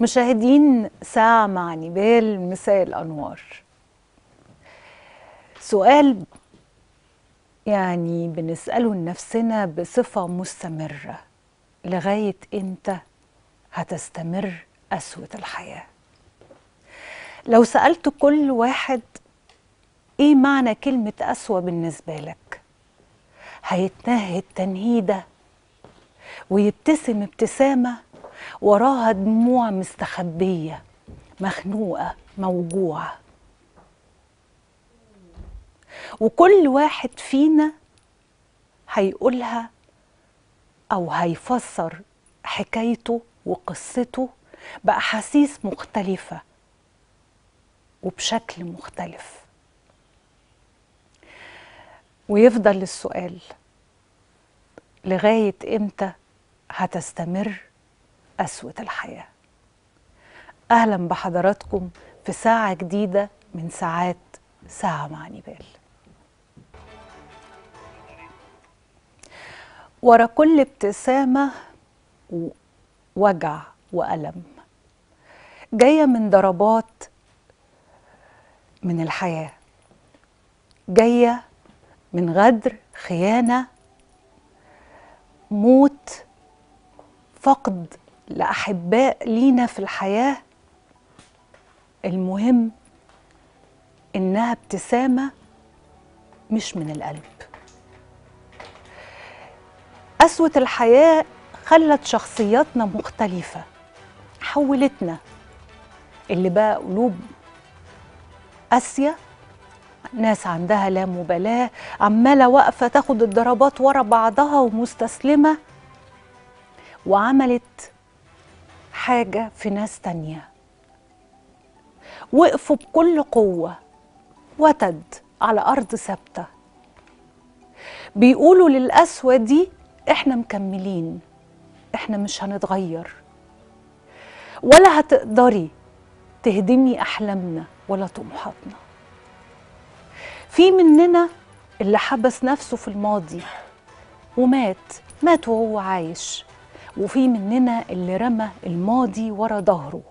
مشاهدين ساعة مع نبال مساء الأنوار سؤال يعني بنسأله لنفسنا بصفة مستمرة لغاية إمتى هتستمر قسوة الحياة لو سألت كل واحد إيه معنى كلمة قسوة بالنسبة لك هيتنهد تنهيدة ويبتسم ابتسامة وراها دموع مستخبية مخنوقة موجوعة وكل واحد فينا هيقولها أو هيفسر حكايته وقصته بأحاسيس مختلفة وبشكل مختلف ويفضل السؤال لغاية إمتى هتستمر قسوة الحياة أهلا بحضراتكم في ساعة جديدة من ساعات ساعة مع نبال ورا كل ابتسامة وجع وألم جاية من ضربات من الحياة جاية من غدر خيانة موت فقد لأحباء لينا في الحياة المهم إنها ابتسامة مش من القلب قسوة الحياة خلت شخصياتنا مختلفة حولتنا اللي بقى قلوب قاسية ناس عندها لا مبالاة عمالة واقفة تاخد الضربات ورا بعضها ومستسلمة وعملت حاجة في ناس تانية وقفوا بكل قوة وتد على أرض ثابتة بيقولوا للقسوة دي احنا مكملين احنا مش هنتغير ولا هتقدري تهدمي أحلامنا ولا طموحاتنا في مننا اللي حبس نفسه في الماضي ومات مات وهو عايش وفي مننا اللي رمى الماضي ورا ظهره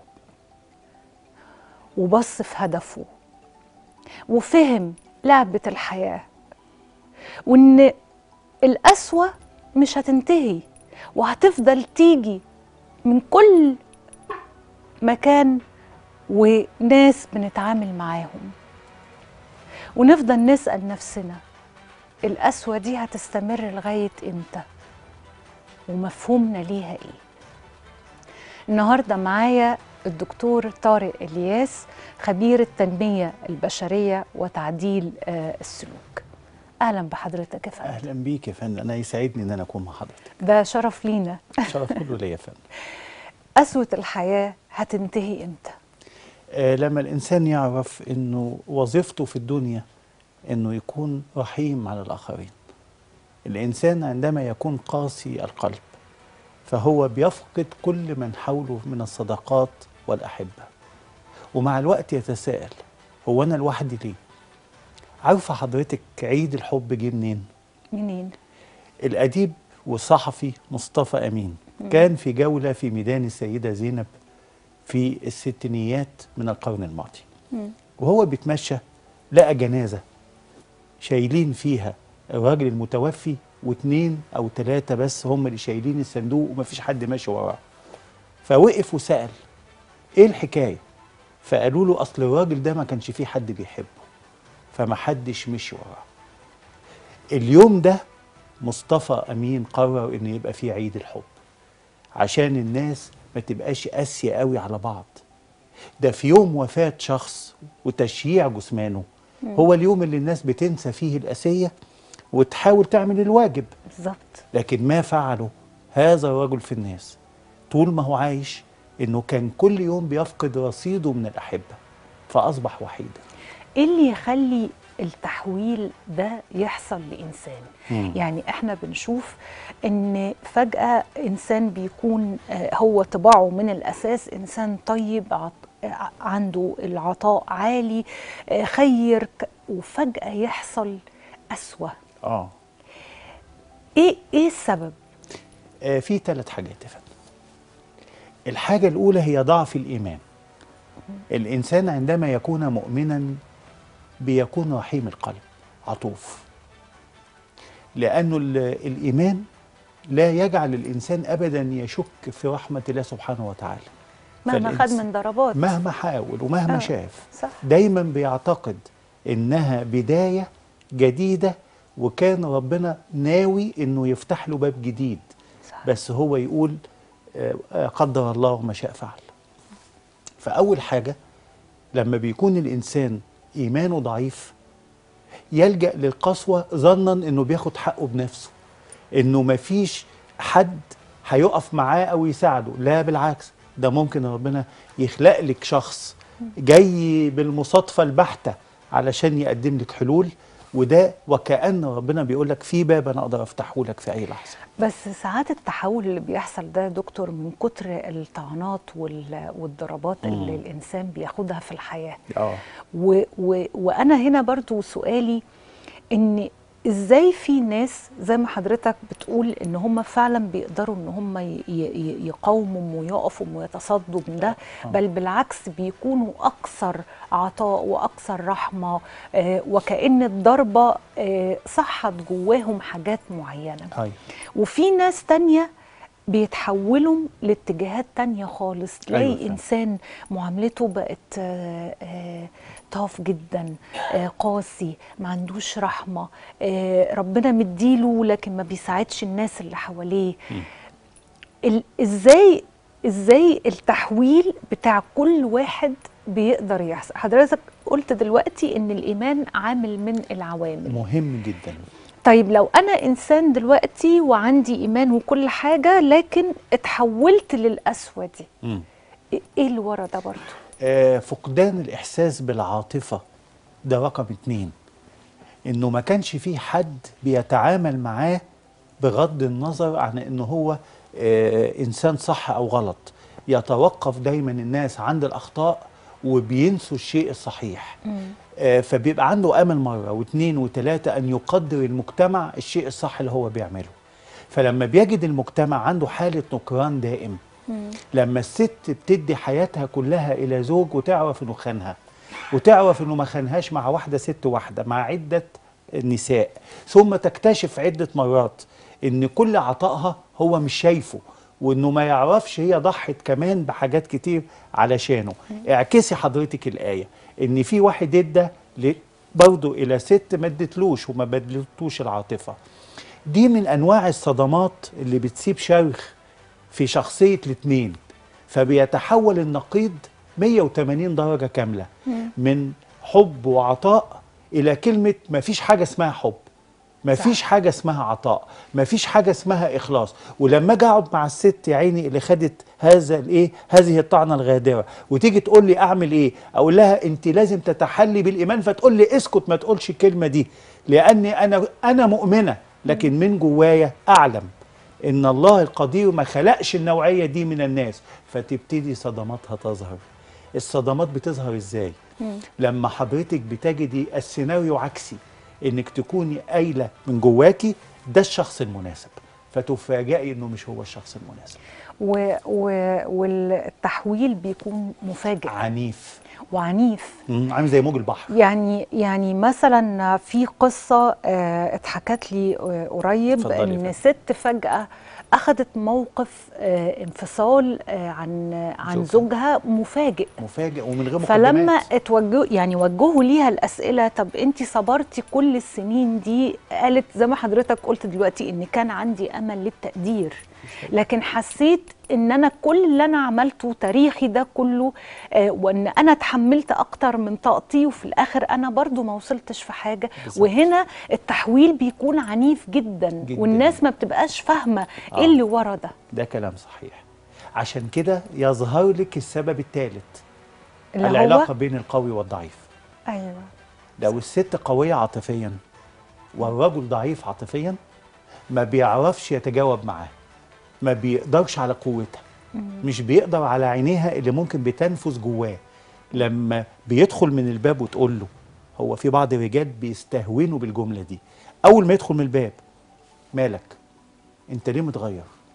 وبص في هدفه وفهم لعبة الحياة وإن القسوة مش هتنتهي وهتفضل تيجي من كل مكان وناس بنتعامل معاهم ونفضل نسأل نفسنا القسوة دي هتستمر لغاية إمتى ومفهومنا ليها إيه النهاردة معايا الدكتور طارق الياس خبير التنمية البشرية وتعديل آه السلوك أهلا بحضرتك يا فندم اهلا بيك يا فندم انا يسعدني ان انا اكون مع حضرتك ده شرف لينا شرف كله ليا يا فندم قسوة الحياة هتنتهي إمتى آه لما الانسان يعرف انه وظيفته في الدنيا انه يكون رحيم على الاخرين الانسان عندما يكون قاسي القلب فهو بيفقد كل من حوله من الصداقات والاحبه ومع الوقت يتساءل هو انا لوحدي ليه عارفه حضرتك عيد الحب جه منين منين الأديب والصحفي مصطفى أمين كان في جولة في ميدان السيدة زينب في الستينيات من القرن الماضي وهو بيتمشى لقى جنازة شايلين فيها الراجل المتوفي واتنين أو تلاتة بس هم اللي شايلين الصندوق ومفيش حد ماشي وراه فوقف وسأل إيه الحكاية؟ فقالوا له أصل الراجل ده ما كانش فيه حد بيحبه فمحدش مشي وراه اليوم ده مصطفى امين قرر ان يبقى فيه عيد الحب عشان الناس ما تبقاش قاسيه قوي على بعض ده في يوم وفاه شخص وتشييع جثمانه هو اليوم اللي الناس بتنسى فيه القاسيه وتحاول تعمل الواجب بالظبط لكن ما فعله هذا الرجل في الناس طول ما هو عايش انه كان كل يوم بيفقد رصيده من الاحبه فاصبح وحيدا ايه اللي يخلي التحويل ده يحصل لانسان مم. يعني احنا بنشوف ان فجاه انسان بيكون آه، هو طباعه من الاساس انسان طيب عط... آه، عنده العطاء عالي آه، خير ك- وفجاه يحصل قسوه اه ايه ايه السبب آه، في ثلاث حاجات يا فندم الحاجة الأولى هي ضعف الإيمان الإنسان عندما يكون مؤمنا بيكون رحيم القلب عطوف لأنه ال- الإيمان لا يجعل الإنسان أبدا يشك في رحمة الله سبحانه وتعالى مهما خد فالإنس- من ضربات مهما حاول ومهما آه، شاف صح دايما بيعتقد إنها بداية جديدة وكان ربنا ناوي إنه يفتح له باب جديد صح بس هو يقول آه، آه، قدر الله ما شاء فعل فأول حاجة لما بيكون الإنسان إيمانه ضعيف يلجأ للقسوة ظنا إنه بياخد حقه بنفسه إنه مفيش حد هيقف معاه أو يساعده لا بالعكس ده ممكن ربنا يخلق لك شخص جاي بالمصادفة البحتة علشان يقدم لك حلول وده وكأن ربنا بيقول لك في باب أنا أقدر أفتحه لك في أي لحظة بس ساعات التحول اللي بيحصل ده يا دكتور من كتر الطعنات وال- والضربات اللي الانسان بياخدها في الحياه اه و و وانا هنا برضو سؤالي ان ازاي في ناس زي ما حضرتك بتقول ان هم فعلا بيقدروا ان هم ي- ي- يقاوموا ويقفوا ويتصدوا من ده بل بالعكس بيكونوا اكثر عطاء واكثر رحمه آه، وكأن الضربه آه، صحت جواهم حاجات معينه أيوة. وفي ناس تانية بيتحولوا لاتجاهات تانية خالص تلاقي أيوة أيوة فعلا. إنسان معاملته بقت آه، آه، طاف جدا آه، قاسي ما عندوش رحمة آه، ربنا مديله لكن ما بيساعدش الناس اللي حواليه ال- ازاي ازاي التحويل بتاع كل واحد بيقدر يحصل حضرتك قلت دلوقتي ان الايمان عامل من العوامل مهم جدا طيب لو انا انسان دلوقتي وعندي ايمان وكل حاجه لكن اتحولت للقسوه دي مم. ايه اللي ورا ده برضه آه، فقدان الإحساس بالعاطفة ده رقم اتنين إنه ما كانش فيه حد بيتعامل معاه بغض النظر عن إنه هو آه، إنسان صح أو غلط يتوقف دايما الناس عند الأخطاء وبينسوا الشيء الصحيح آه، فبيبقى عنده أمل مرة واثنين وثلاثة أن يقدر المجتمع الشيء الصح اللي هو بيعمله فلما بيجد المجتمع عنده حالة نكران دائم لما الست بتدي حياتها كلها إلى زوج وتعرف إنه خانها وتعرف إنه ما خانهاش مع واحدة ست واحدة مع عدة نساء ثم تكتشف عدة مرات إن كل عطائها هو مش شايفه وإنه ما يعرفش هي ضحت كمان بحاجات كتير علشانه اعكسي حضرتك الآية إن في واحد ادى ل- برضه إلى ست ما ادتلوش وما بدلتوش العاطفة دي من انواع الصدمات اللي بتسيب شرخ في شخصيه الاثنين فبيتحول النقيض 180 درجه كامله من حب وعطاء الى كلمه ما فيش حاجه اسمها حب ما صح. فيش حاجه اسمها عطاء ما فيش حاجه اسمها اخلاص ولما اجي اقعد مع الست يا عيني اللي خدت هذا الايه هذه الطعنه الغادره وتيجي تقول لي اعمل ايه اقول لها انت لازم تتحلي بالايمان فتقول لي اسكت ما تقولش الكلمه دي لاني انا انا مؤمنه لكن من جوايا اعلم ان الله القدير ما خلقش النوعيه دي من الناس فتبتدي صدماتها تظهر الصدمات بتظهر ازاي لما حضرتك بتجدي السيناريو عكسي انك تكوني قايله من جواكي ده الشخص المناسب فتفاجئي انه مش هو الشخص المناسب و و والتحويل بيكون مفاجئ عنيف وعنيف مم، عامل زي موج البحر يعني يعني مثلا في قصه آه، اتحكت لي آه، قريب اتفضلي ان فندم. ست فجاه اخذت موقف آه، انفصال آه، عن عن زوجها. زوجها مفاجئ مفاجئ ومن غير فلما مقدمات اتوجهوا يعني وجهوا ليها الاسئله طب انت صبرتي كل السنين دي قالت زي ما حضرتك قلت دلوقتي ان كان عندي امل للتقدير لكن حسيت ان انا كل اللي انا عملته تاريخي ده كله آه وان انا اتحملت اكتر من طاقتي وفي الاخر انا برضو ما وصلتش في حاجه بالظبط. وهنا التحويل بيكون عنيف جدا, جداً. والناس ما بتبقاش فاهمه آه. ايه اللي ورا ده ده كلام صحيح عشان كده يظهر لك السبب الثالث اللي العلاقه هو بين القوي والضعيف ايوه لو الست قوية عاطفيا والرجل ضعيف عاطفيا ما بيعرفش يتجاوب معاه ما بيقدرش على قوتها مش بيقدر على عينيها اللي ممكن بتنفذ جواه لما بيدخل من الباب وتقول له هو في بعض الرجال بيستهونوا بالجملة دي أول ما يدخل من الباب مالك أنت ليه متغير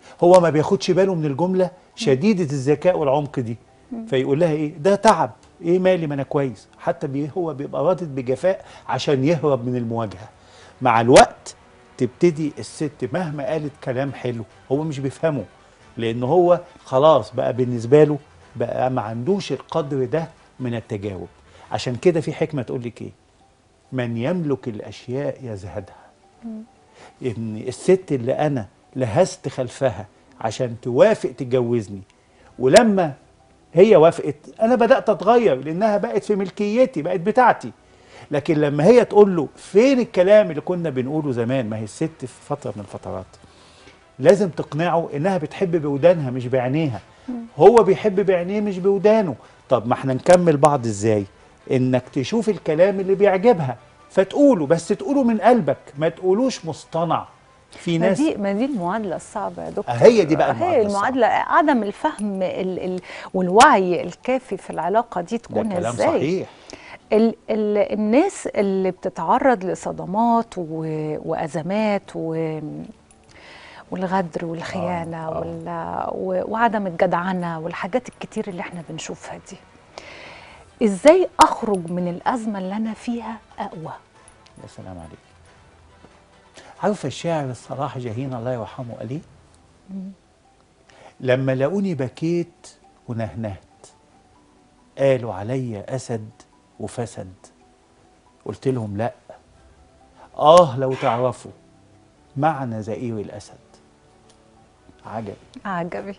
هو ما بياخدش باله من الجمله شديده الذكاء والعمق دي فيقول لها ايه ده تعب ايه مالي ما انا كويس حتى بي هو بيبقى رادد بجفاء عشان يهرب من المواجهه مع الوقت تبتدي الست مهما قالت كلام حلو هو مش بيفهمه لان هو خلاص بقى بالنسبه له بقى ما عندوش القدر ده من التجاوب عشان كده في حكمه تقول لك ايه من يملك الاشياء يزهدها ان الست اللي انا لهست خلفها عشان توافق تتجوزني ولما هي وافقت انا بدات اتغير لانها بقت في ملكيتي بقت بتاعتي لكن لما هي تقول له فين الكلام اللي كنا بنقوله زمان ما هي الست في فتره من الفترات لازم تقنعه انها بتحب بودانها مش بعينيها هو بيحب بعينيه مش بودانه طب ما احنا نكمل بعض ازاي انك تشوف الكلام اللي بيعجبها فتقوله بس تقوله من قلبك ما تقولوش مصطنع في ما ناس دي ما دي المعادله الصعبه يا دكتور هي دي بقى هي المعادلة المعادله عدم الفهم ال ال والوعي الكافي في العلاقه دي ده تكون كلام ازاي صحيح ال ال الناس اللي بتتعرض لصدمات و وازمات و والغدر والخيانه آه، آه. وال و- وعدم الجدعنه والحاجات الكتير اللي احنا بنشوفها دي ازاي اخرج من الازمه اللي انا فيها اقوى يا سلام عليك عارفه الشاعر الصلاح جاهين الله يرحمه قال ايه لما لقوني بكيت ونهنهت قالوا علي اسد وفسد قلت لهم لا اه لو تعرفوا معنى زئير الاسد عجب عجبي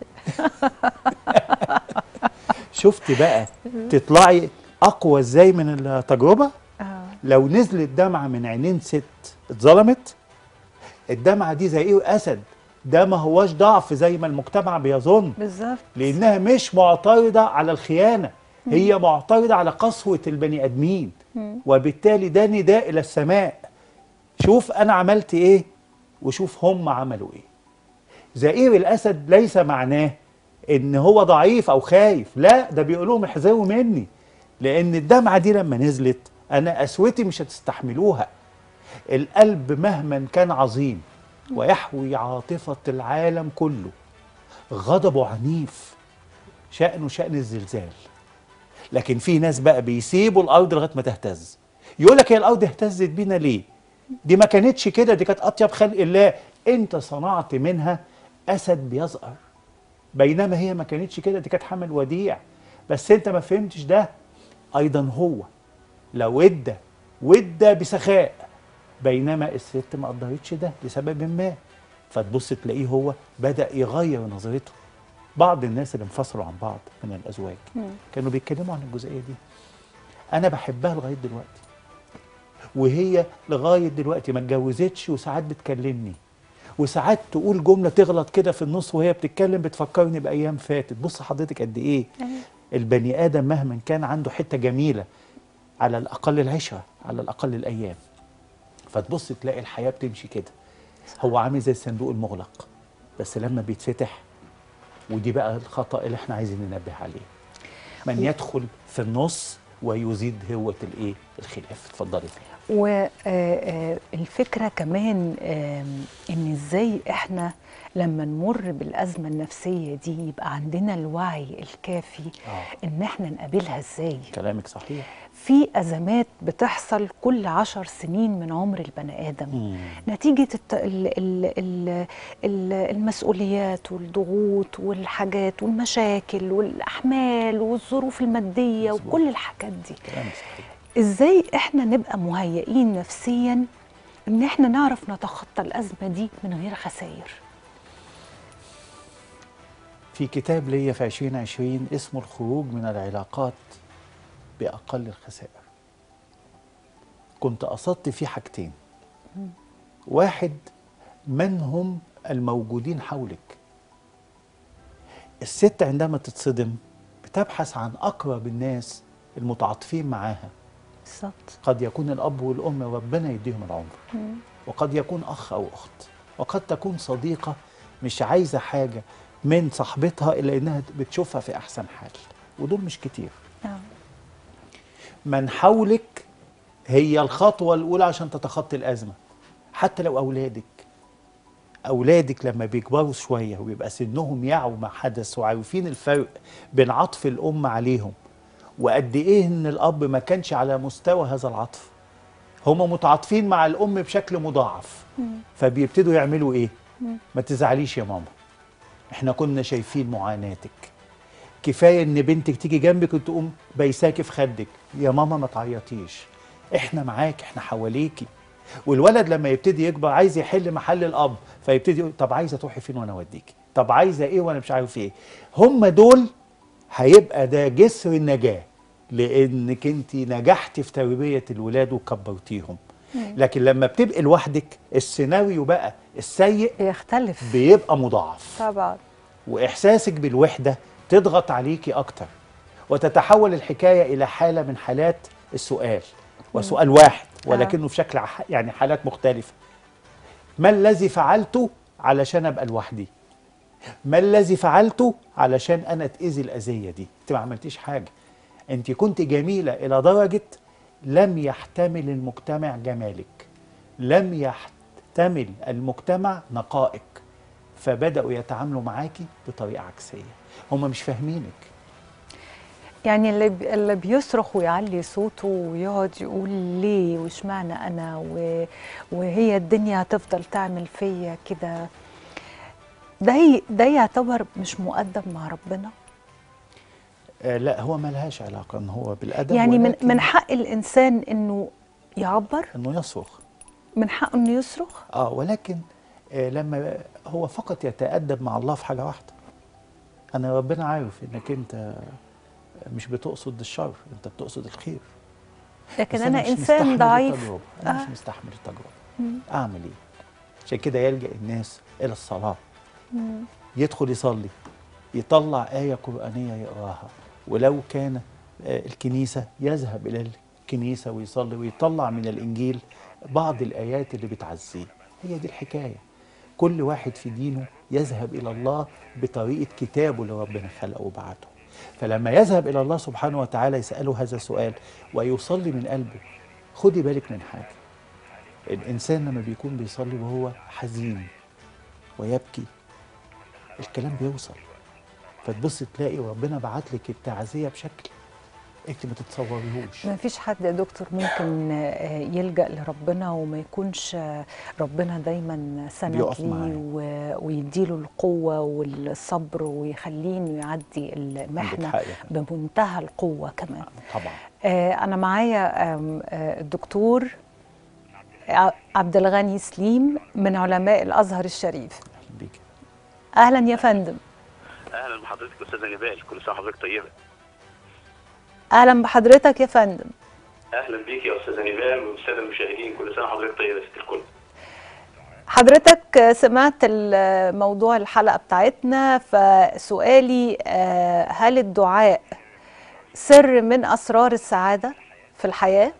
شفت بقى تطلعي اقوى ازاي من التجربه آه. لو نزلت دمعة من عينين ست اتظلمت الدمعة دي زي ايه اسد ده ما هواش ضعف زي ما المجتمع بيظن بالظبط لانها مش معترضة على الخيانة هي معترضة على قسوة البني ادمين وبالتالي ده نداء الى السماء شوف انا عملت ايه وشوف هم عملوا ايه زئير الاسد ليس معناه ان هو ضعيف او خايف لا ده بيقول لهم احذروا مني لان الدمعه دي لما نزلت انا قسوتي مش هتستحملوها القلب مهما كان عظيم ويحوي عاطفه العالم كله غضبه عنيف شأنه شأن الزلزال لكن في ناس بقى بيسيبوا الارض لغايه ما تهتز يقول لك هي الارض اهتزت بينا ليه دي ما كانتش كده دي كانت اطيب خلق الله انت صنعت منها اسد بيزقر بينما هي ما كانتش كده دي كانت حمل وديع بس انت ما فهمتش ده ايضا هو لو ادى وادى بسخاء بينما الست ما قدرتش ده لسبب ما فتبص تلاقيه هو بدا يغير نظرته بعض الناس اللي انفصلوا عن بعض من الازواج كانوا بيتكلموا عن الجزئيه دي انا بحبها لغايه دلوقتي وهي لغايه دلوقتي ما اتجوزتش وساعات بتكلمني وساعات تقول جمله تغلط كده في النص وهي بتتكلم بتفكرني بايام فاتت بص حضرتك قد ايه البني ادم مهما كان عنده حته جميله على الاقل العشره على الاقل الايام فتبص تلاقي الحياه بتمشي كده هو عامل زي الصندوق المغلق بس لما بيتفتح ودي بقى الخطا اللي احنا عايزين ننبه عليه من يدخل في النص ويزيد هوة الايه الخلاف اتفضلي والفكرة كمان آم، ان ازاي احنا لما نمر بالأزمة النفسية دي يبقى عندنا الوعي الكافي آه. ان احنا نقابلها ازاي كلامك صحيح في أزمات بتحصل كل عشر سنين من عمر البني آدم مم. نتيجة الت... ال... ال... ال... ال... المسؤوليات والضغوط والحاجات والمشاكل والأحمال والظروف المادية مظبوط. وكل الحاجات دي كلامك صحيح ازاي احنا نبقى مهيئين نفسيا ان احنا نعرف نتخطى الازمه دي من غير خسائر في كتاب ليا في 2020 اسمه الخروج من العلاقات بأقل الخسائر كنت قصدت فيه حاجتين واحد من هم الموجودين حولك الست عندما تتصدم بتبحث عن أقرب الناس المتعاطفين معاها بالظبط قد يكون الأب والأم ربنا يديهم العمر وقد يكون أخ أو أخت وقد تكون صديقة مش عايزة حاجة من صاحبتها إلا إنها بتشوفها في أحسن حال ودول مش كتير نعم من حولك هي الخطوة الأولى عشان تتخطي الأزمة حتى لو أولادك اولادك لما بيكبروا شويه وبيبقى سنهم يعوا ما حدث وعارفين الفرق بين عطف الام عليهم وقد ايه ان الاب ما كانش على مستوى هذا العطف هما متعاطفين مع الام بشكل مضاعف فبيبتدوا يعملوا ايه ما تزعليش يا ماما احنا كنا شايفين معاناتك كفايه ان بنتك تيجي جنبك وتقوم بايساكي في خدك يا ماما ما تعيطيش احنا معاك احنا حواليكي والولد لما يبتدي يكبر عايز يحل محل الاب فيبتدي يقول طب عايزه تروحي فين وانا اوديكي طب عايزه ايه وانا مش عارف ايه هم دول هيبقى ده جسر النجاه لانك انت نجحتي في تربيه الولاد وكبرتيهم لكن لما بتبقي لوحدك السيناريو بقى السيء بيختلف بيبقى مضاعف طبعا واحساسك بالوحده تضغط عليكي اكتر وتتحول الحكايه الى حاله من حالات السؤال وسؤال واحد ولكنه في شكل ح- يعني حالات مختلفه ما الذي فعلته علشان ابقى لوحدي ما الذي فعلته علشان انا اتاذي الاذيه دي انت ما عملتيش حاجه انت كنت جميله الى درجه لم يحتمل المجتمع جمالك لم يحتمل المجتمع نقائك فبداوا يتعاملوا معاكي بطريقه عكسيه هم مش فاهمينك يعني اللي بي- اللي بيصرخ ويعلي صوته ويقعد يقول ليه واشمعنى انا و... وهي الدنيا هتفضل تعمل فيا كده ده ي- ده يعتبر مش مؤدب مع ربنا آه لا هو ملهاش علاقه ان هو بالادب يعني من ولكن من حق الانسان انه يعبر انه يصرخ من حقه انه يصرخ اه ولكن آه لما هو فقط يتأدب مع الله في حاجة واحدة أنا ربنا عارف إنك أنت مش بتقصد الشر أنت بتقصد الخير لكن بس انا مش انسان مستحمل ضعيف التجربة. أنا آه. مش مستحمل التجربة أعمل إيه؟ عشان كده يلجأ الناس إلى الصلاة يدخل يصلي يطلع آية قرآنية يقراها ولو كان آه، الكنيسة يذهب إلى الكنيسة ويصلي ويطلع من الإنجيل بعض الآيات اللي بتعزيه هي دي الحكاية كل واحد في دينه يذهب إلى الله بطريقة كتابه اللي ربنا خلقه وبعته فلما يذهب إلى الله سبحانه وتعالى يسأله هذا السؤال ويصلي من قلبه خدي بالك من حاجة الإنسان لما بيكون بيصلي وهو حزين ويبكي الكلام بيوصل فتبص تلاقي ربنا بعت لك التعزيه بشكل انت ما تتصوريهوش ما فيش حد يا دكتور ممكن آه، يلجأ لربنا وما يكونش آه، ربنا دايما سند بيقف ليه معاه. و- ويديله القوة والصبر ويخليه انه يعدي المحنة حق يا فندم. بمنتهى القوة كمان طبعا آه، أنا معايا آم، آه، الدكتور ع- عبد الغني سليم من علماء الأزهر الشريف اهلا بيك أهلا يا فندم اهلا بحضرتك استاذه نبال كل سنه وحضرتك طيبه أهلا بحضرتك يا فندم اهلا بيك يا استاذه نبال والساده المشاهدين كل سنه وحضرتك طيبه يا ست الكل حضرتك سمعت ال- موضوع الحلقة بتاعتنا فسؤالي آه، هل الدعاء سر من أسرار السعادة في الحياة؟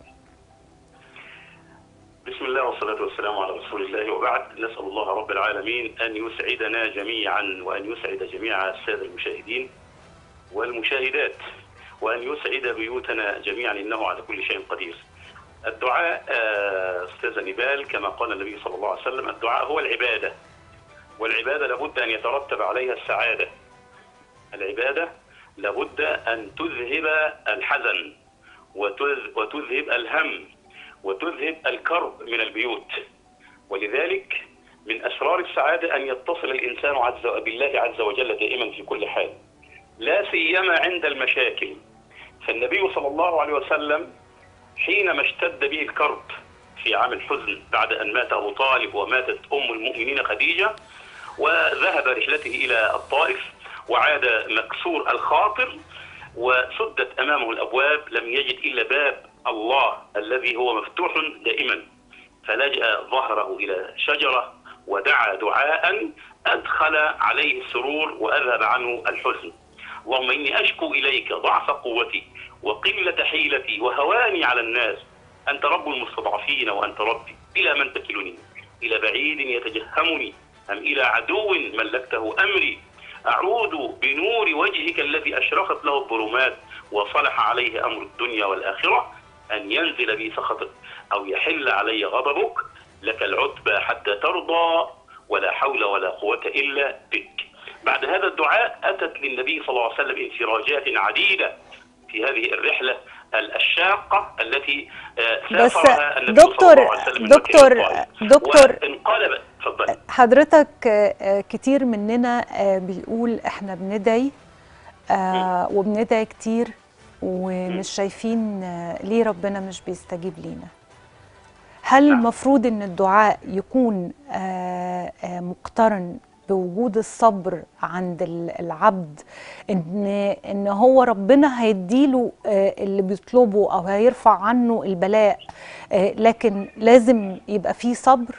بسم الله والصلاه والسلام على رسول الله وبعد نسال الله رب العالمين ان يسعدنا جميعا وان يسعد جميع الساده المشاهدين والمشاهدات وان يسعد بيوتنا جميعا انه على كل شيء قدير. الدعاء آه، استاذه نبال كما قال النبي صلى الله عليه وسلم الدعاء هو العباده والعباده لابد ان يترتب عليها السعاده. العباده لابد ان تذهب الحزن وتذ- وتذهب الهم وتذهب الكرب من البيوت ولذلك من اسرار السعاده ان يتصل الانسان عز بالله عز وجل دائما في كل حال لا سيما عند المشاكل فالنبي صلى الله عليه وسلم حينما اشتد به الكرب في عام الحزن بعد ان مات ابو طالب وماتت ام المؤمنين خديجه وذهب رحلته الى الطائف وعاد مكسور الخاطر وسدت امامه الابواب لم يجد الا باب الله الذي هو مفتوح دائما فلجأ ظهره الى شجره ودعا دعاء ادخل عليه السرور واذهب عنه الحزن. اللهم اني اشكو اليك ضعف قوتي وقله حيلتي وهواني على الناس انت رب المستضعفين وانت ربي الى من تكلني؟ الى بعيد يتجهمني ام الى عدو ملكته امري أعوذ بنور وجهك الذي أشرقت له الظلمات وصلح عليه أمر الدنيا والآخرة أن ينزل بي سخطك أو يحل علي غضبك لك العتبى حتى ترضى ولا حول ولا قوة إلا بك بعد هذا الدعاء أتت للنبي صلى الله عليه وسلم انفراجات عديدة في هذه الرحلة الشاقة التي آه، بس سافرها النبي دكتور- صلى الله عليه وسلم من مكة دكتور- إلى الطائف. دكتور- وانقلبت تفضل حضرتك آه، آه، كتير مننا آه، بيقول احنا بندعي آه، وبندعي كتير ومش شايفين آه، ليه ربنا مش بيستجيب لينا هل نعم. المفروض ان الدعاء يكون آه، آه، مقترن بوجود الصبر عند ال- العبد ان ان هو ربنا هيديله آه، اللي بيطلبه او هيرفع عنه البلاء آه، لكن لازم يبقى فيه صبر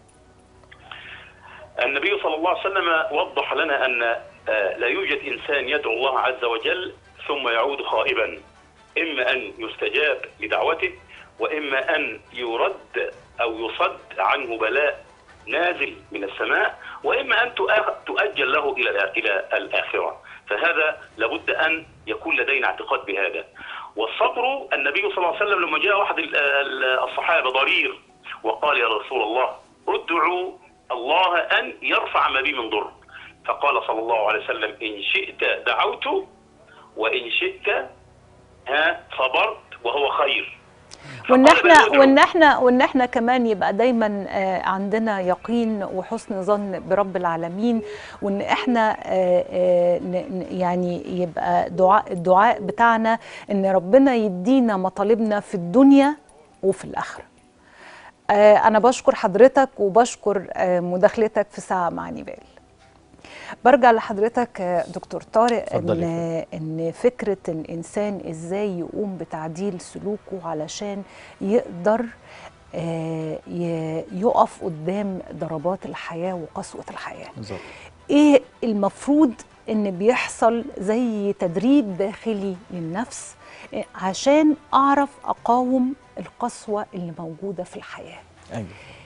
النبي صلى الله عليه وسلم وضح لنا أن آه، لا يوجد إنسان يدعو الله عز وجل ثم يعود خائبا إما أن يستجاب لدعوته وإما أن يرد أو يصد عنه بلاء نازل من السماء وإما أن تؤ- تؤجل له إلى إلى الآخرة فهذا لابد أن يكون لدينا اعتقاد بهذا والصبر النبي صلى الله عليه وسلم لما جاء واحد ال- ال- الصحابة ضرير وقال يا رسول الله ادعوا الله أن يرفع ما بي من ضر فقال صلى الله عليه وسلم إن شئت دعوت وإن شئت ها صبرت وهو خير وان فقال احنا بل ندعو. وان احنا وان احنا كمان يبقى دايما آه، عندنا يقين وحسن ظن برب العالمين وان احنا آه، آه، ن- ن- يعني يبقى دعاء الدعاء بتاعنا ان ربنا يدينا مطالبنا في الدنيا وفي الاخره آه، انا بشكر حضرتك وبشكر آه، مداخلتك في ساعه مع نيفال برجع لحضرتك آه، دكتور طارق اتفضلي ان ان فكره الانسان ازاي يقوم بتعديل سلوكه علشان يقدر آه، ي- يقف قدام ضربات الحياه وقسوه الحياه بالظبط ايه المفروض ان بيحصل زي تدريب داخلي للنفس آه، عشان اعرف اقاوم القسوه اللي موجوده في الحياه ايوه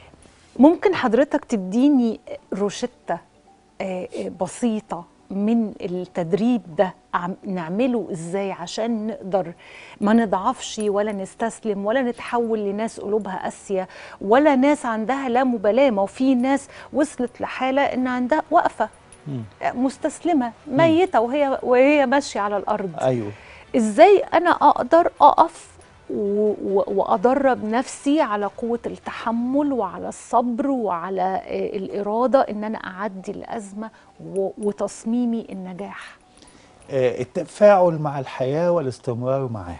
ممكن حضرتك تديني روشتة آه، آه، بسيطة من التدريب ده عم- نعمله ازاي عشان نقدر ما نضعفش ولا نستسلم ولا نتحول لناس قلوبها قاسية ولا ناس عندها لا مبالاة ما هو في ناس وصلت لحالة ان عندها واقفة آه، مستسلمة ميتة وهي وهي ماشية على الأرض ايوه ازاي انا اقدر اقف و- و- وادرب نفسي على قوه التحمل وعلى الصبر وعلى آه، الاراده ان انا اعدي الازمه و- وتصميمي النجاح آه، التفاعل مع الحياة والاستمرار معاها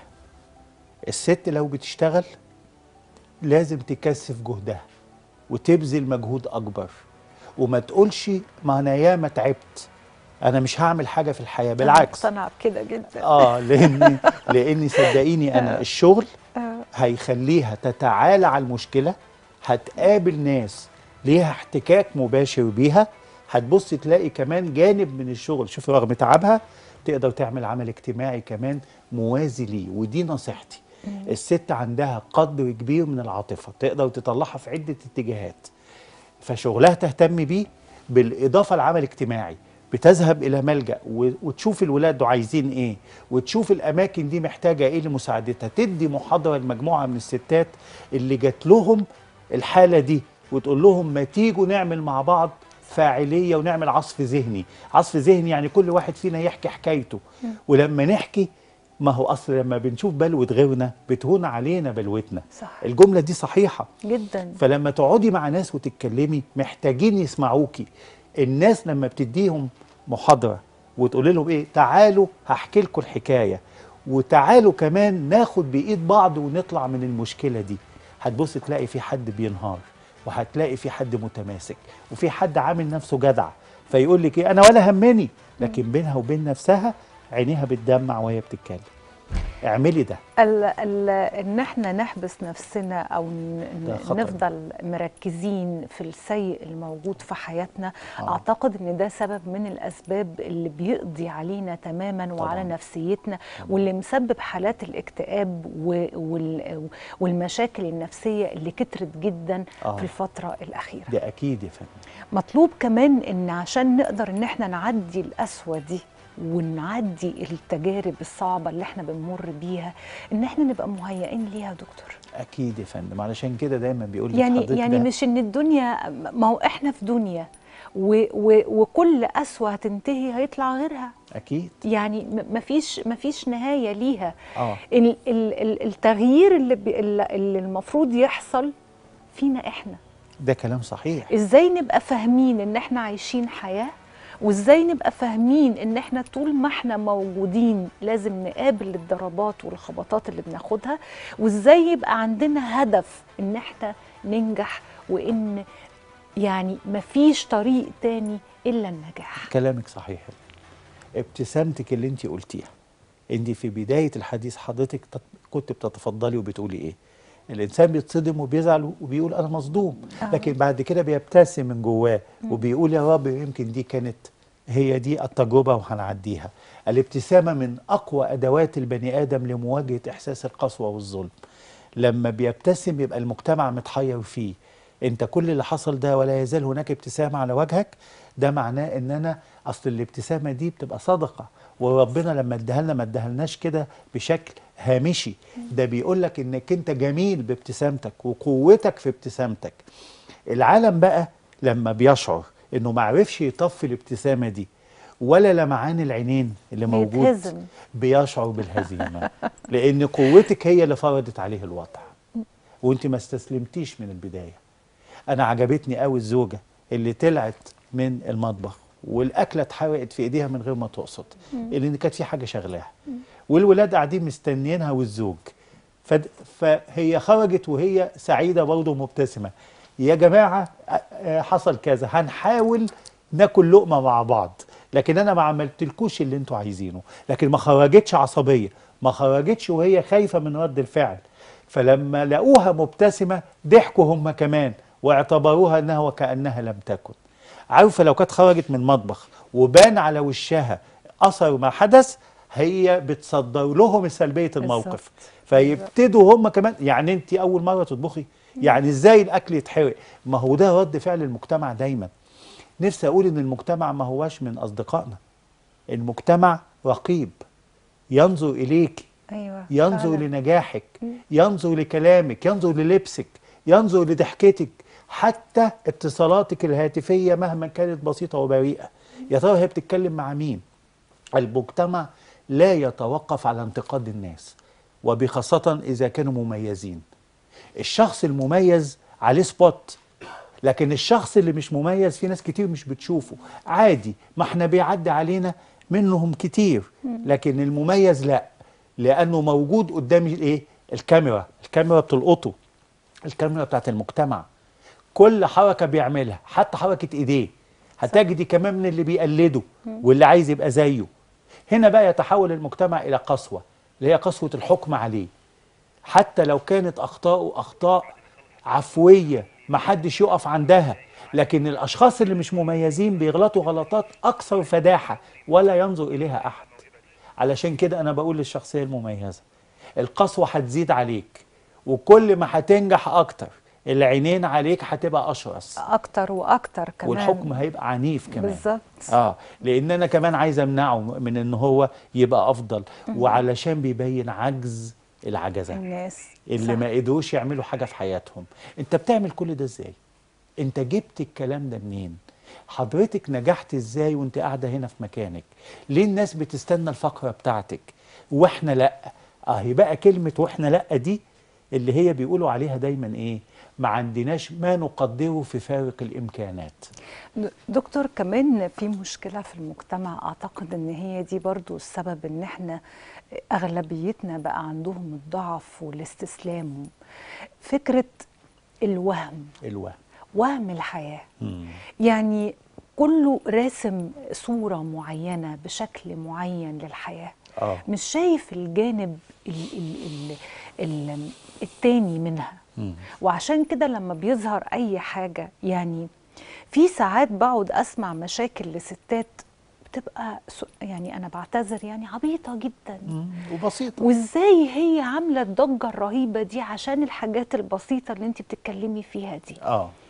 الست لو بتشتغل لازم تكثف جهدها وتبذل مجهود أكبر وما تقولش ما أنا ياما تعبت أنا مش هعمل حاجة في الحياة بالعكس انا مقتنعه بكده جدا اه لاني لاني صدقيني انا الشغل هيخليها تتعالى على المشكله هتقابل ناس ليها احتكاك مباشر بيها هتبص تلاقي كمان جانب من الشغل شوف رغم تعبها تقدر تعمل عمل اجتماعي كمان موازي ليه ودي نصيحتي الست عندها قدر كبير من العاطفه تقدر تطلعها في عده اتجاهات فشغلها تهتم بيه بالإضافة لعمل اجتماعي بتذهب إلى ملجأ و- وتشوف الولاد دول عايزين إيه وتشوف الأماكن دي محتاجة إيه لمساعدتها تدي محاضرة لمجموعة من الستات اللي جات لهم الحالة دي وتقول لهم ما تيجوا نعمل مع بعض فاعلية ونعمل عصف ذهني عصف ذهني يعني كل واحد فينا يحكي حكايته ولما نحكي ما هو أصل لما بنشوف بلوة غيرنا بتهون علينا بلوتنا صح. الجملة دي صحيحة جدا فلما تقعدي مع ناس وتتكلمي محتاجين يسمعوكي الناس لما بتديهم محاضرة وتقول لهم ايه تعالوا هحكي لكم الحكاية وتعالوا كمان ناخد بإيد بعض ونطلع من المشكلة دي هتبص تلاقي في حد بينهار وهتلاقي في حد متماسك وفي حد عامل نفسه جدع فيقول لك ايه انا ولا همني لكن بينها وبين نفسها عينيها بتدمع وهي بتتكلم اعملي ده ال ال ان احنا نحبس نفسنا او ن- ده خطر. نفضل مركزين في السيء الموجود في حياتنا آه. اعتقد ان ده سبب من الاسباب اللي بيقضي علينا تماما وعلى طبعاً. نفسيتنا واللي مسبب حالات الاكتئاب و- وال- والمشاكل النفسيه اللي كترت جدا آه. في الفتره الاخيره ده اكيد يا فندم مطلوب كمان ان عشان نقدر ان احنا نعدي القسوه دي ونعدي التجارب الصعبه اللي احنا بنمر بيها ان احنا نبقى مهيئين ليها يا دكتور اكيد يا فندم علشان كده دايما بيقول لك يعني حضرتك يعني ده مش ان الدنيا ما هو احنا في دنيا و و وكل قسوه هتنتهي هيطلع غيرها اكيد يعني م- مفيش مفيش نهايه ليها اه ال ال ال التغيير اللي, بي اللي اللي المفروض يحصل فينا احنا ده كلام صحيح ازاي نبقى فاهمين ان احنا عايشين حياه وازاي نبقى فاهمين ان احنا طول ما احنا موجودين لازم نقابل الضربات والخبطات اللي بناخدها وازاي يبقى عندنا هدف ان احنا ننجح وان يعني مفيش طريق تاني الا النجاح كلامك صحيح ابتسامتك اللي انت قلتيها انت في بدايه الحديث حضرتك تت- كنت بتتفضلي وبتقولي ايه الانسان بيتصدم وبيزعل وبيقول انا مصدوم آه. لكن بعد كده بيبتسم من جواه وبيقول يا رب يمكن دي كانت هي دي التجربه وهنعديها الابتسامه من اقوى ادوات البني ادم لمواجهه احساس القسوه والظلم لما بيبتسم يبقى المجتمع متحير فيه انت كل اللي حصل ده ولا يزال هناك ابتسامه على وجهك ده معناه ان انا اصل الابتسامه دي بتبقى صدقه وربنا لما اداها لنا ما اداهالناش كده بشكل هامشي ده بيقول لك انك انت جميل بابتسامتك وقوتك في ابتسامتك العالم بقى لما بيشعر انه ما عرفش يطفي الابتسامه دي ولا لمعان العينين اللي موجود بيتهزم. بيشعر بالهزيمه لان قوتك هي اللي فرضت عليه الوضع وانت ما استسلمتيش من البدايه انا عجبتني قوي الزوجه اللي طلعت من المطبخ والاكله اتحرقت في ايديها من غير ما تقصد لان كانت في حاجه شغلاها والولاد قاعدين مستنيينها والزوج فد- فهي خرجت وهي سعيده برضه ومبتسمه يا جماعه آه، آه، حصل كذا هنحاول ناكل لقمه مع بعض لكن انا ما عملتلكوش اللي انتوا عايزينه لكن ما خرجتش عصبيه ما خرجتش وهي خايفه من رد الفعل فلما لقوها مبتسمه ضحكوا هم كمان واعتبروها انها وكانها لم تكن عارفه لو كانت خرجت من المطبخ وبان على وشها اثر ما حدث هي بتصدر لهم سلبيه الموقف بالظبط. فيبتدوا هم كمان يعني انت اول مره تطبخي يعني ازاي الاكل يتحرق ما هو ده رد فعل المجتمع دايما نفسي اقول ان المجتمع ما هواش من اصدقائنا المجتمع رقيب ينظر اليك ايوه ينظر فعلاً. لنجاحك ينظر لكلامك ينظر للبسك ينظر لضحكتك حتى اتصالاتك الهاتفية مهما كانت بسيطة وبريئة يا ترى هي بتتكلم مع مين المجتمع لا يتوقف على انتقاد الناس وبخاصة إذا كانوا مميزين الشخص المميز عليه سبوت لكن الشخص اللي مش مميز في ناس كتير مش بتشوفه عادي ما احنا بيعدي علينا منهم كتير لكن المميز لا لانه موجود قدام الايه الكاميرا الكاميرا بتلقطه الكاميرا بتاعت المجتمع كل حركه بيعملها حتى حركه ايديه هتجدي كمان من اللي بيقلده واللي عايز يبقى زيه هنا بقى يتحول المجتمع الى قسوه اللي هي قسوه الحكم عليه حتى لو كانت اخطاؤه اخطاء عفويه ما حدش يقف عندها لكن الاشخاص اللي مش مميزين بيغلطوا غلطات اكثر فداحه ولا ينظر اليها احد علشان كده انا بقول للشخصيه المميزه القسوه هتزيد عليك وكل ما هتنجح اكتر العينين عليك هتبقى اشرس اكتر واكتر كمان والحكم هيبقى عنيف كمان بالظبط اه لان انا كمان عايز امنعه من ان هو يبقى افضل وعلشان بيبين عجز العجزه الناس اللي صح. ما قدروش يعملوا حاجه في حياتهم انت بتعمل كل ده ازاي انت جبت الكلام ده منين حضرتك نجحت ازاي وانت قاعده هنا في مكانك ليه الناس بتستنى الفقره بتاعتك واحنا لا اهي بقى كلمه واحنا لا دي اللي هي بيقولوا عليها دايما ايه ما عندناش ما نقدره في فارق الامكانات د- دكتور كمان في مشكلة في المجتمع أعتقد إن هي دي برضو السبب إن إحنا أغلبيتنا بقى عندهم الضعف والاستسلام فكرة الوهم الوهم وهم الحياة مم. يعني كله راسم صورة معينة بشكل معين للحياة اه مش شايف الجانب ال ال ال ال التاني منها مم. وعشان كده لما بيظهر اي حاجه يعني في ساعات بقعد اسمع مشاكل لستات بتبقى س- يعني انا بعتذر يعني عبيطه جدا مم. وبسيطه وازاي هي عامله الضجه الرهيبه دي عشان الحاجات البسيطه اللي انت بتتكلمي فيها دي اه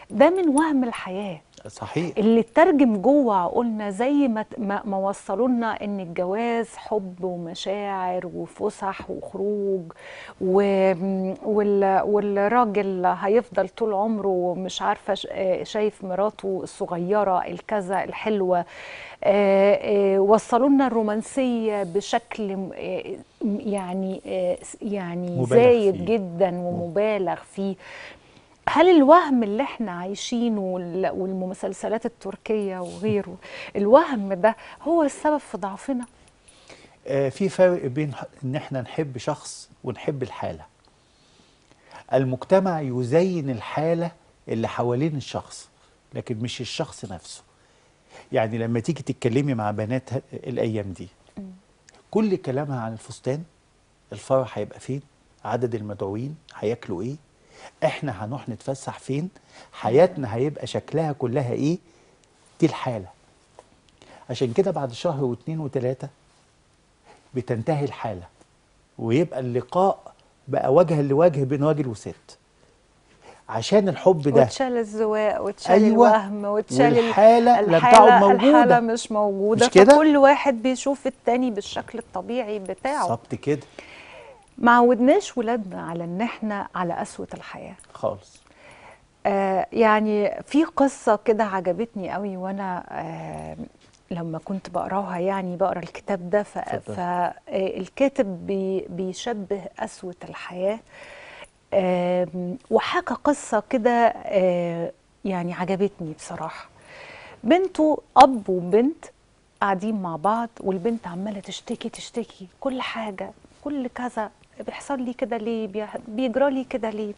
ده من وهم الحياه صحيح اللي اترجم جوه عقولنا زي ما ما ما وصلوا لنا ان الجواز حب ومشاعر وفسح وخروج و... وال... والراجل هيفضل طول عمره مش عارفه ش- آه، شايف مراته الصغيره الكذا الحلوه آه، آه، وصلوا لنا الرومانسيه بشكل م- آه، م- يعني آه، يعني مبالغ زايد فيه. جدا ومبالغ فيه هل الوهم اللي احنا عايشينه وال- والمسلسلات التركية وغيره الوهم ده هو السبب في ضعفنا آه، في فرق بين ح- ان احنا نحب شخص ونحب الحالة المجتمع يزين الحالة اللي حوالين الشخص لكن مش الشخص نفسه يعني لما تيجي تتكلمي مع بنات ه- الايام دي كل كلامها عن الفستان الفرح هيبقى فين عدد المدعوين هياكلوا ايه احنا هنروح نتفسح فين حياتنا هيبقى شكلها كلها ايه دي الحالة عشان كده بعد شهر واثنين وثلاثة بتنتهي الحالة ويبقى اللقاء بقى وجها لوجه بين راجل وست عشان الحب ده وتشال الزواق وتشال أيوة. الوهم وتشال ال- والحالة لم الحالة- تعد موجودة. الحالة مش موجودة مش كده؟ فكل واحد بيشوف التاني بالشكل الطبيعي بتاعه بالظبط كده ما عودناش ولادنا على ان احنا على قسوة الحياة خالص آه يعني في قصة كده عجبتني قوي وانا آه لما كنت بقراها يعني بقرا الكتاب ده اتفضل. فالكاتب بي بيشبه قسوة الحياة آم، وحكى قصة كده آه يعني عجبتني بصراحة بنته أب وبنت قاعدين مع بعض والبنت عمالة تشتكي تشتكي كل حاجة كل كذا بيحصل لي كده ليه بيح- بيجرى لي كده ليه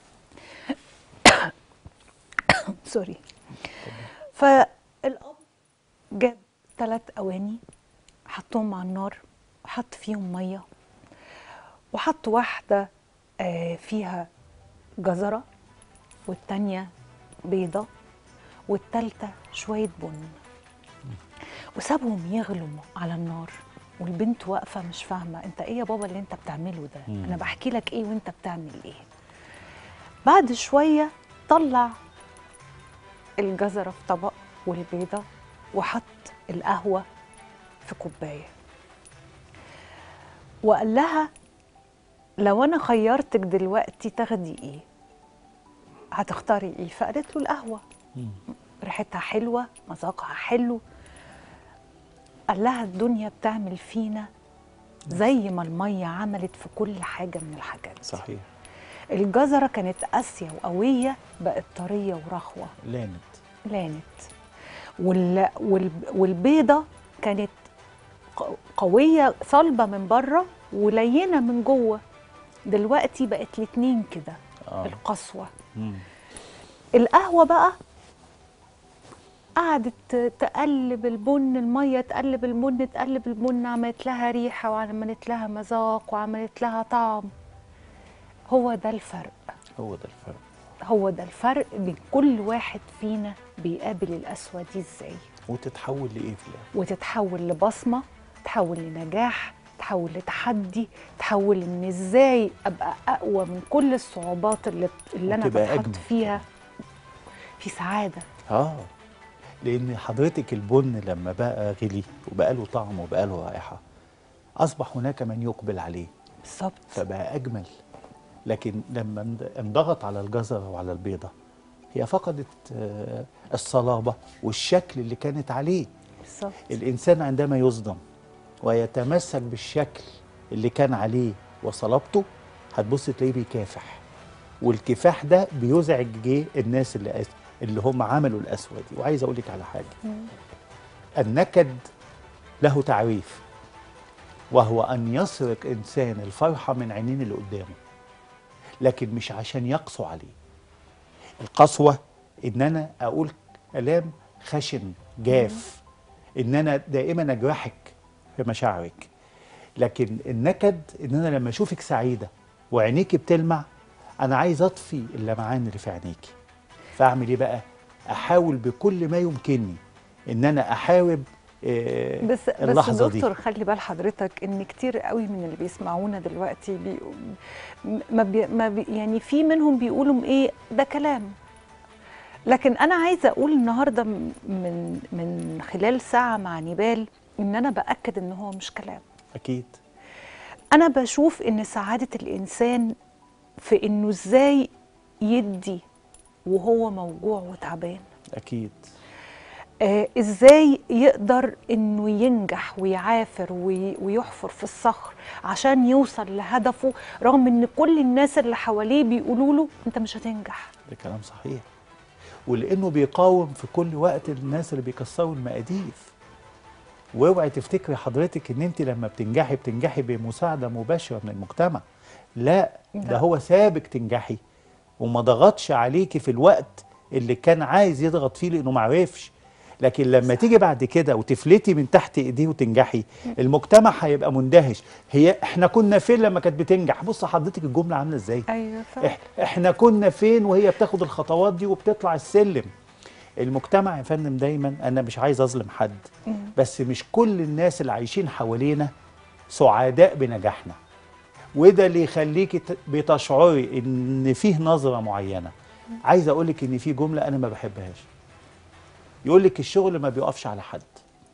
سوري فالاب جاب ثلاث اواني حطهم على النار وحط فيهم ميه وحط واحده آه، فيها جزره والتانيه بيضه والتالته شويه بن وسابهم يغلوا على النار والبنت واقفه مش فاهمه انت ايه يا بابا اللي انت بتعمله ده مم. انا بحكي لك ايه وانت بتعمل ايه بعد شويه طلع الجزرة في طبق والبيضة وحط القهوة في كوباية وقال لها لو أنا خيرتك دلوقتي تاخدي إيه؟ هتختاري إيه؟ فقالت له القهوة مم. ريحتها حلوة مذاقها حلو قال لها الدنيا بتعمل فينا زي ما المية عملت في كل حاجة من الحاجات دي. صحيح الجزرة كانت قاسية وقوية بقت طرية ورخوة لانت لانت وال... وال... والبيضة كانت ق- قوية صلبة من بره ولينة من جوه دلوقتي بقت الاتنين كده آه. القسوة مم. القهوة بقى قعدت ت- تقلب البن المية تقلب البن تقلب البن عملت لها ريحة وعملت لها مذاق وعملت لها طعم هو ده الفرق هو ده الفرق هو ده الفرق بين كل واحد فينا بيقابل القسوة دي ازاي وتتحول لايه في الاخر وتتحول لبصمة تحول لنجاح تحول لتحدي تحول ان ازاي ابقى اقوى من كل الصعوبات اللي, اللي انا وتبقى بتحط أجمل فيها في سعادة اه لان حضرتك البن لما بقى غلي وبقى له طعم وبقى له رائحه اصبح هناك من يقبل عليه بالظبط فبقى اجمل لكن لما اند- انضغط على الجزره وعلى البيضه هي فقدت آه، الصلابه والشكل اللي كانت عليه بالظبط الانسان عندما يصدم ويتمسك بالشكل اللي كان عليه وصلابته هتبص تلاقيه بيكافح والكفاح ده بيزعج جه الناس اللي أس... اللي هم عملوا القسوه دي وعايز اقول لك على حاجه النكد له تعريف وهو ان يسرق انسان الفرحه من عينين اللي قدامه لكن مش عشان يقسو عليه القسوه ان انا اقول كلام خشن جاف ان انا دائما اجرحك في مشاعرك لكن النكد ان انا لما اشوفك سعيده وعينيك بتلمع انا عايز اطفي اللمعان اللي في عينيكي فاعمل ايه بقى احاول بكل ما يمكنني ان انا احارب آه، بس بس اللحظه دكتور دي خلي بال حضرتك ان كتير قوي من اللي بيسمعونا دلوقتي بي ما بي ما بي يعني في منهم بيقولوا ايه ده كلام لكن انا عايزه اقول النهارده م- من من خلال ساعه مع نيبال ان انا باكد ان هو مش كلام اكيد انا بشوف ان سعاده الانسان في انه ازاي يدي وهو موجوع وتعبان اكيد آه ازاي يقدر انه ينجح ويعافر وي- ويحفر في الصخر عشان يوصل لهدفه رغم ان كل الناس اللي حواليه بيقولوا له انت مش هتنجح ده كلام صحيح ولانه بيقاوم في كل وقت الناس اللي بيكسروا المقاديف واوعي تفتكري حضرتك ان انت لما بتنجحي بتنجحي بمساعده مباشره من المجتمع لا ده لا. هو سابك تنجحي وما ضغطش عليكي في الوقت اللي كان عايز يضغط فيه لانه ما عرفش لكن لما تيجي بعد كده وتفلتي من تحت ايديه وتنجحي المجتمع هيبقى مندهش هي احنا كنا فين لما كانت بتنجح بص حضرتك الجمله عامله ازاي ايوه إح- احنا كنا فين وهي بتاخد الخطوات دي وبتطلع السلم المجتمع يا فندم دايما انا مش عايز اظلم حد بس مش كل الناس اللي عايشين حوالينا سعداء بنجاحنا وده اللي يخليكي ت- بتشعري ان فيه نظره معينه عايز اقول لك ان في جمله انا ما بحبهاش يقول لك الشغل ما بيقفش على حد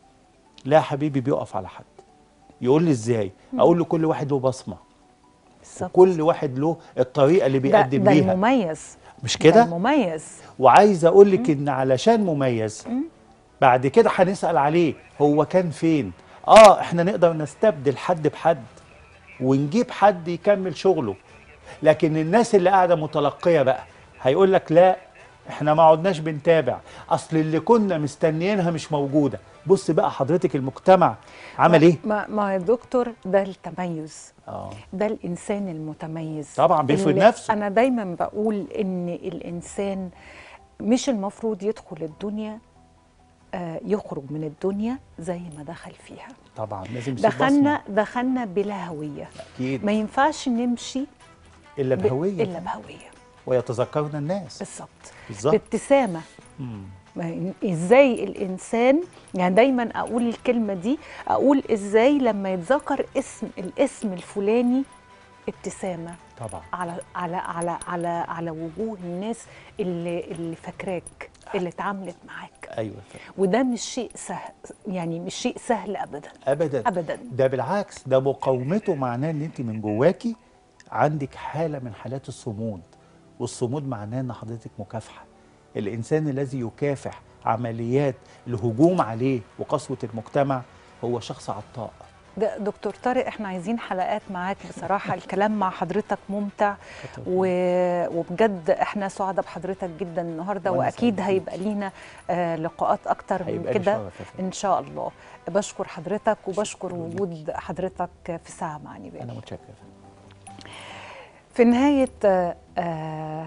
لا يا حبيبي بيقف على حد يقول لي ازاي اقول له كل واحد له بصمه بالظبط كل واحد له الطريقه اللي ده, بيقدم ده بيها المميز مش ده كده المميز وعايز اقول لك ان علشان مميز بعد كده هنسال عليه هو كان فين اه احنا نقدر نستبدل حد بحد ونجيب حد يكمل شغله لكن الناس اللي قاعده متلقيه بقى هيقول لك لا احنا ما عدناش بنتابع اصل اللي كنا مستنيينها مش موجوده بص بقى حضرتك المجتمع عمل ايه ما, ما يا دكتور ده التميز اه ده الانسان المتميز طبعاً بيفرض اللي نفسه. انا دايما بقول ان الانسان مش المفروض يدخل الدنيا آه، يخرج من الدنيا زي ما دخل فيها طبعا لازم يسيب دخلنا دخلنا بلا هويه بصمة. اكيد ما ينفعش نمشي الا ب- بهويه الا بهويه ويتذكرنا الناس بالظبط بالظبط بابتسامه مم. ما ي- ازاي الانسان يعني دايما اقول الكلمه دي اقول ازاي لما يتذكر اسم الاسم الفلاني ابتسامه طبعا على على على على على وجوه الناس اللي اللي فاكراك اللي اتعاملت معاك ايوه فعلا. وده مش شيء سهل يعني مش شيء سهل ابدا ابدا ابدا ده بالعكس ده مقاومته معناه ان انت من جواكي عندك حاله من حالات الصمود والصمود معناه ان حضرتك مكافحه الانسان الذي يكافح عمليات الهجوم عليه وقسوه المجتمع هو شخص عطاء ده دكتور طارق احنا عايزين حلقات معاك بصراحه الكلام مع حضرتك ممتع و... وبجد احنا سعداء بحضرتك جدا النهارده وأنا واكيد سعيد هيبقى لينا آه لقاءات اكتر من هيبقى لي كده شرف يا فندم. ان شاء الله بشكر حضرتك وبشكر شكراً ليك. وجود حضرتك في ساعه مع انا نبال متشكر يا فندم. في نهايه آه آه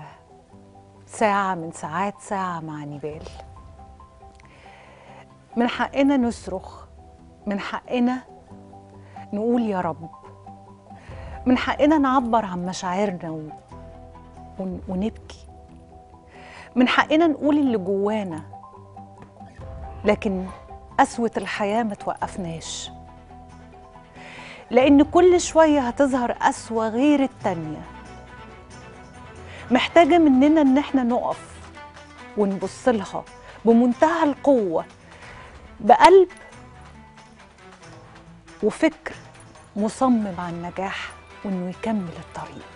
ساعه من ساعات ساعه مع نبال من حقنا نصرخ من حقنا نقول يا رب من حقنا نعبر عن مشاعرنا و... ون... ونبكي من حقنا نقول اللي جوانا لكن قسوة الحياة ما توقفناش لأن كل شوية هتظهر قسوة غير التانية محتاجة مننا إن احنا نقف ونبص لها بمنتهى القوة بقلب وفكر مصمم على النجاح وانه يكمل الطريق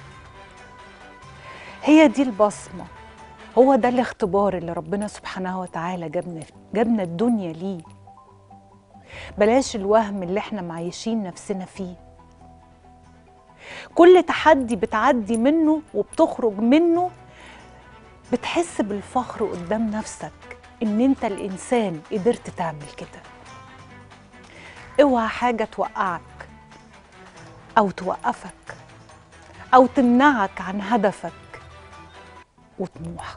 هي دي البصمه هو ده الاختبار اللي ربنا سبحانه وتعالى جابنا جابنا الدنيا ليه بلاش الوهم اللي احنا معيشين نفسنا فيه كل تحدي بتعدي منه وبتخرج منه بتحس بالفخر قدام نفسك ان انت الانسان قدرت تعمل كده اوعى حاجه توقعك او توقفك او تمنعك عن هدفك وطموحك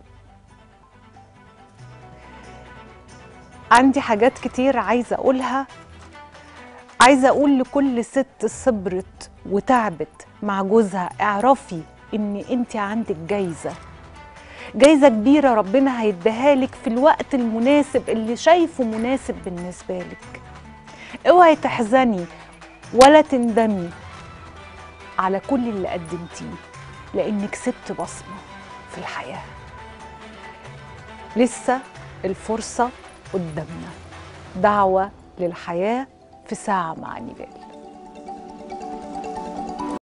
عندي حاجات كتير عايزه اقولها عايزه اقول لكل ست صبرت وتعبت مع جوزها اعرفي ان انت عندك جايزه جايزه كبيره ربنا هيديها لك في الوقت المناسب اللي شايفه مناسب بالنسبه لك اوعي تحزني ولا تندمي على كل اللي قدمتيه لانك سبت بصمه في الحياه لسه الفرصة قدامنا دعوة للحياة في ساعة مع نيفال